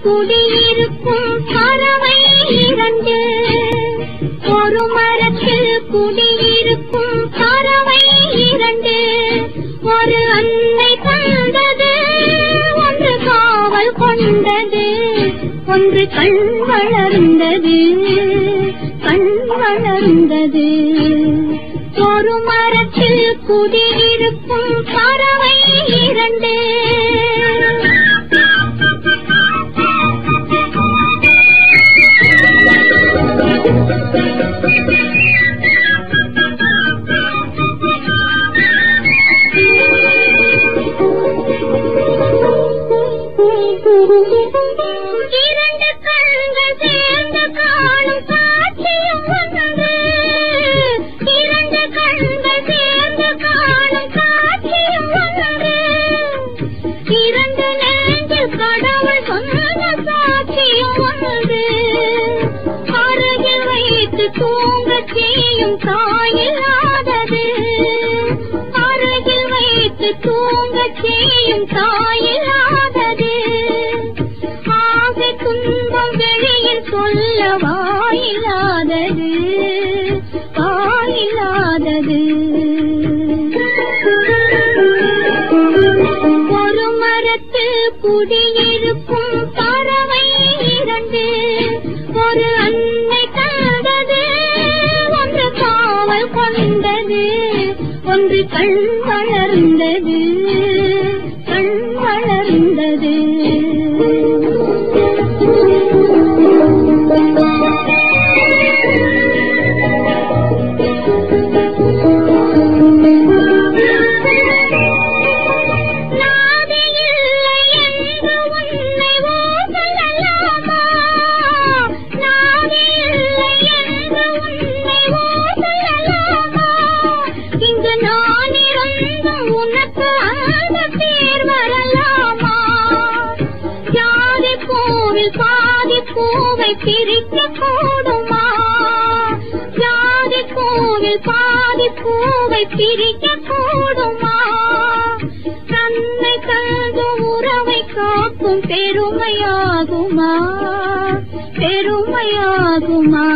குடியிருக்கும் பறவை இரண்டு ஒரு மரத்தில் குடியிருக்கும் பறவை இரண்டு ஒரு அன்னை தந்தது ஒன்று காவல் கொண்டது ஒன்று கண் வளர்ந்தது கண் வளர்ந்தது ஒரு மரத்தில் குடியிருக்கும் பறவை இரண்டு இரண்டு கண்கள் சேர்ந்து காணும் காட்சியும் ஒன்று இரண்டு கண்கள் சேர்ந்து காணும் காட்சியும் ஒன்று இரண்டு நெஞ்சில் கடவுள் சொன்ன சாட்சியும் ஒன்று அருகில் வைத்து தூங்கச் செய்யும் தாயில்லாதது அருகில் வைத்து தூங்கச் செய்யும் தாயில்லாதது ஆசை துன்பம் வெளியில் சொல்ல வாயில்லாதது வாயில்லாதது ஒரு மரத்தில் குடியிருக்கும் பறவை இரண்டு ஒரு அன்னை தந்தது ஒன்று காவல் கொண்டது ஒன்று கண் வளர்ந்தது கண் வளர்ந்தது நாதி இல்லை என்று உன்னை ஓசையல்லாமா நாதி இல்லை என்று உன்னை ஓசையல்லாமா இங்கு நான் இருந்தும் உனக்கு அந்த பேர் வரலாமா ஜாதி பூவில் பாதி பூவை பிரிக்க கூடுமா ஜாதி பூவில் பாதி பூவை பிரிக்க கூடுமா தன்னை தந்து உறவை காக்கும் பெருமையாகுமா பெருமையாகுமா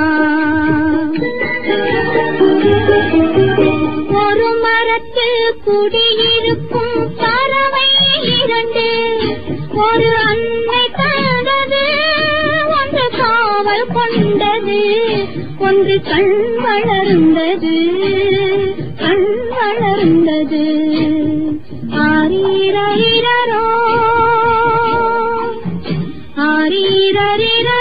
ஒரு மரத்தில் குடியிருக்கும் பறவை இரண்டு ஒரு அன்னை தந்தது ஒன்று காவல் கொண்டது ஒன்று கண் வளர்ந்தது கண் வளர்ந்தது ஆரீரோ ஆரீரோ